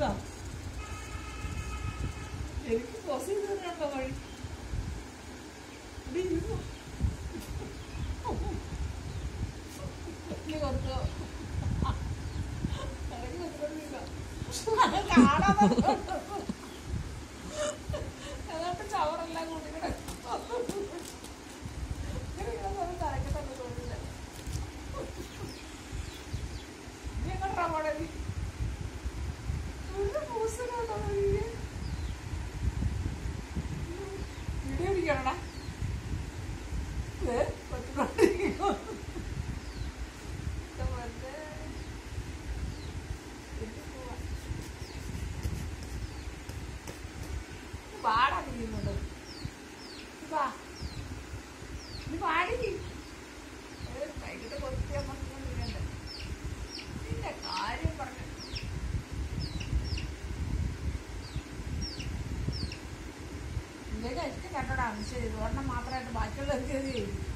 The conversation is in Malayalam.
ഇതാ എനിക്ക് പോസ് ചെയ്ത് തരാണ്ടോ വഴി ഇവിടെ ഇരുന്നോ. ഇനി കൊത്തോ. ഇറങ്ങി കൊത്തോണ്ടിരിക്ക. കാണാതെ കൊണ്ടോ. ഏതാണ്ട് ചവറെല്ലാം കൂടി ഇങ്ങനെ ഇങ്ങനെ കിടന്നൊരു തലക്കത്തൊക്കെ തോന്നില്ല. നീ എങ്ങോട്ടാ പോണേ നീ? ഒരു പൂസലുണ്ടോ നീ? വീഡിയോ പിടിക്കണടാ. ദേ, കൊത്തിക്കൊണ്ടിരിക്കുന്നു. ഇത് വെറുതെ ഇട്ട് പോവാ. ഇത് പാടാ തിരിയുന്നുണ്ട്. ഇത് വാ. ഇത് പാടി. ഏ, വൈകിട്ട് കൊത്തിയാ മറന്നുകൊണ്ടിരിക്കണ്ടേ. നിന്റെ കാര്യം പറഞ്ഞു ഇതൊക്കെ ഇഷ്ടം കേട്ടോടാ പക്ഷേ ഒരെണ്ണം മാത്രമായിട്ട് ബാക്കിയുള്ളവർക്ക് ഇത് ചെയ്യും